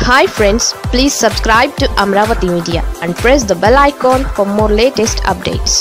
hi friends please subscribe to Amaravati media and press the bell icon for more latest updates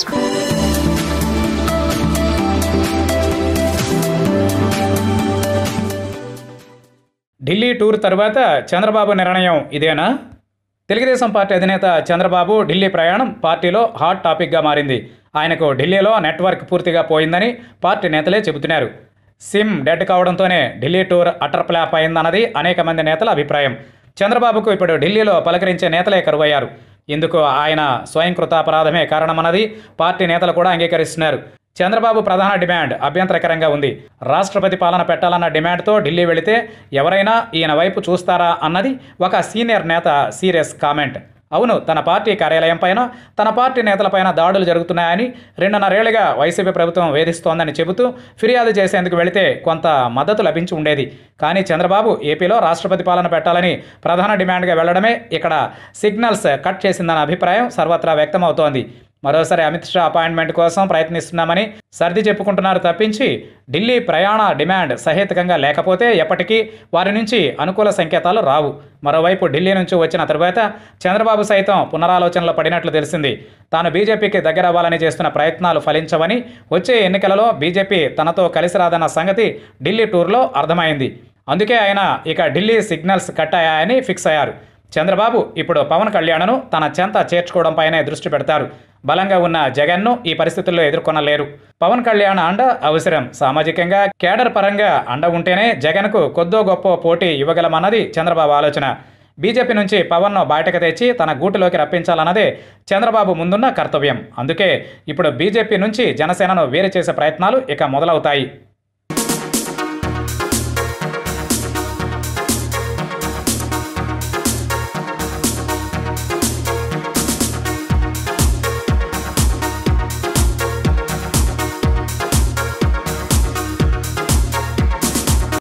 Delhi tour తరువాత చంద్రబాబు నిర్ణయం ఇదేనా Telugu Desam party అధినేత చంద్రబాబు ఢిల్లీ ప్రయాణం పార్టీలో హాట్ టాపిక్గా మారింది ఆయనకు ఢిల్లీలో నెట్వర్క్ పూర్తిగా పోయిందని పార్టీ నేతలే చెబుతున్నారు సిమ్ డెడ్ కావడంతోనే ఢిల్లీ టూర్ అటర్ ఫ్లాప్ అయిందన్నది అనేక మంది నేతల అభిప్రాయం చంద్రబాబుకు ఇప్పుడు ఢిల్లీలో పలకరించే నేతలే కరువయ్యారు ఇందుకు ఆయన స్వయంకృతాపరాధమే కారణమన్నది పార్టీ నేతలు కూడా అంగీకరిస్తున్నారు చంద్రబాబు ప్రధాన డిమాండ్ అభ్యంతరకరంగా ఉంది రాష్ట్రపతి పాలన పెట్టాలన్న డిమాండ్తో ఢిల్లీ వెళితే ఎవరైనా ఈయన వైపు చూస్తారా అన్నది ఒక సీనియర్ నేత సీరియస్ కామెంట్ అవును తన పార్టీ కార్యాలయం పైన తన పార్టీ నేతలపైన దాడులు జరుగుతున్నాయని రెండున్నరేళ్లుగా వైసీపీ ప్రభుత్వం వేధిస్తోందని చెబుతూ ఫిర్యాదు చేసేందుకు వెళితే కొంత మద్దతు లభించి ఉండేది కానీ చంద్రబాబు ఏపీలో రాష్ట్రపతి పాలన పెట్టాలని ప్రధాన డిమాండ్గా వెళ్లడమే ఇక్కడ సిగ్నల్స్ కట్ చేసిందన్న అభిప్రాయం సర్వత్రా వ్యక్తమవుతోంది మరోసారి అమిత్ షా అపాయింట్మెంట్ కోసం ప్రయత్నిస్తున్నామని సర్ది చెప్పుకుంటున్నారు తప్పించి ఢిల్లీ ప్రయాణ డిమాండ్ సహేతుకంగా లేకపోతే ఎప్పటికీ వారి నుంచి అనుకూల సంకేతాలు రావు మరోవైపు ఢిల్లీ నుంచి వచ్చిన తరువాత చంద్రబాబు సైతం పునరాలోచనలో పడినట్లు తెలిసింది తాను బీజేపీకి దగ్గరవ్వాలని చేస్తున్న ప్రయత్నాలు ఫలించవని వచ్చే ఎన్నికలలో బీజేపీ తనతో కలిసి రాదన్న సంగతి ఢిల్లీ టూర్లో అర్థమైంది అందుకే ఆయన ఇక ఢిల్లీ సిగ్నల్స్ కట్ అయ్యాయని ఫిక్స్ అయ్యారు చంద్రబాబు ఇప్పుడు పవన్ కళ్యాణ్ను తన చెంత చేర్చుకోవడంపైనే దృష్టి పెడతారు బలంగా ఉన్న జగన్ను ఈ పరిస్థితుల్లో ఎదుర్కొనలేరు పవన్ కళ్యాణ్ అండ అవసరం సామాజికంగా కేడర్ పరంగా అండ ఉంటేనే జగన్కు కొద్దో గొప్ప పోటీ ఇవ్వగలమన్నది చంద్రబాబు ఆలోచన బీజేపీ నుంచి పవన్ను బయటకు తెచ్చి తన గూటిలోకి రప్పించాలన్నదే చంద్రబాబు ముందున్న కర్తవ్యం అందుకే ఇప్పుడు బీజేపీ నుంచి జనసేనను వేరు చేసే ప్రయత్నాలు ఇక మొదలవుతాయి